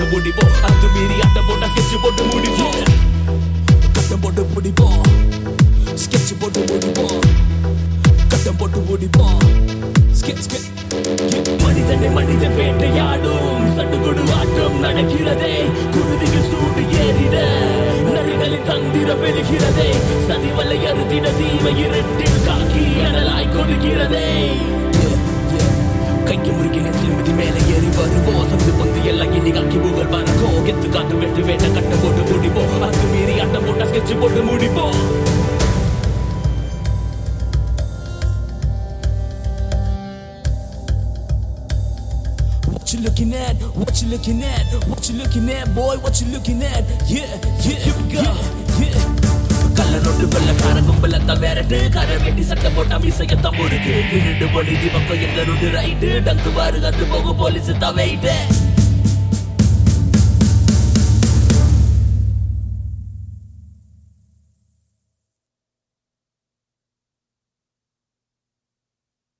முடிப்போம் அது மீறி அட்டை போட்டா ஸ்கெட்ச் போட்டு முடிப்போம் கட்டம் போட்டு முடிப்போம் ஸ்கெட்ச் போட்டு முடிப்போம் கட்டம் போட்டு முடிப்போம் ஸ்கெட்ச் ஸ்கெட்ச் மனிதனை மனிதன் வேட்டையாடும் சட்டுக்குடு ஆட்டம் நடக்கிறதே குருதிகள் சூடு ஏறிட நரிகளின் தந்திரம் வெளுகிறதே சதிவலை அறுதிட தீமை இருட்டில் காக்கி அனலாய் கொடுக்கிறதே கைக்கு முறுக்கி நெற்றில் மிதி மேலே ஏறி வருவோம் சந்து பந்து எல்லாம் இனி காக்கி புகழ் பறக்கும் கெத்து காத்து வெட்டு வேட்ட கட்ட போட்டு முடிப்போம் அது மீறி ஆட்டம் போட்டா ஸ்கெட்ச் போட்டு முடிப்போம் What you looking at? What you looking at? What you looking at, boy? What you looking at? Yeah, yeah, here we go. Yeah. கள்ள நோட்டு வெள்ளக்கார கும்பலத்த வேறட்டு கரை வெட்டி சட்டை போட்டா மீசையத்தான் முறுக்கு நின்னுட்டு பொடி பக்கம் எங்க நோட்டு ரைட்டு டங்கு வாரு கத்து போக போலீஸ் தான் வெயிட்டு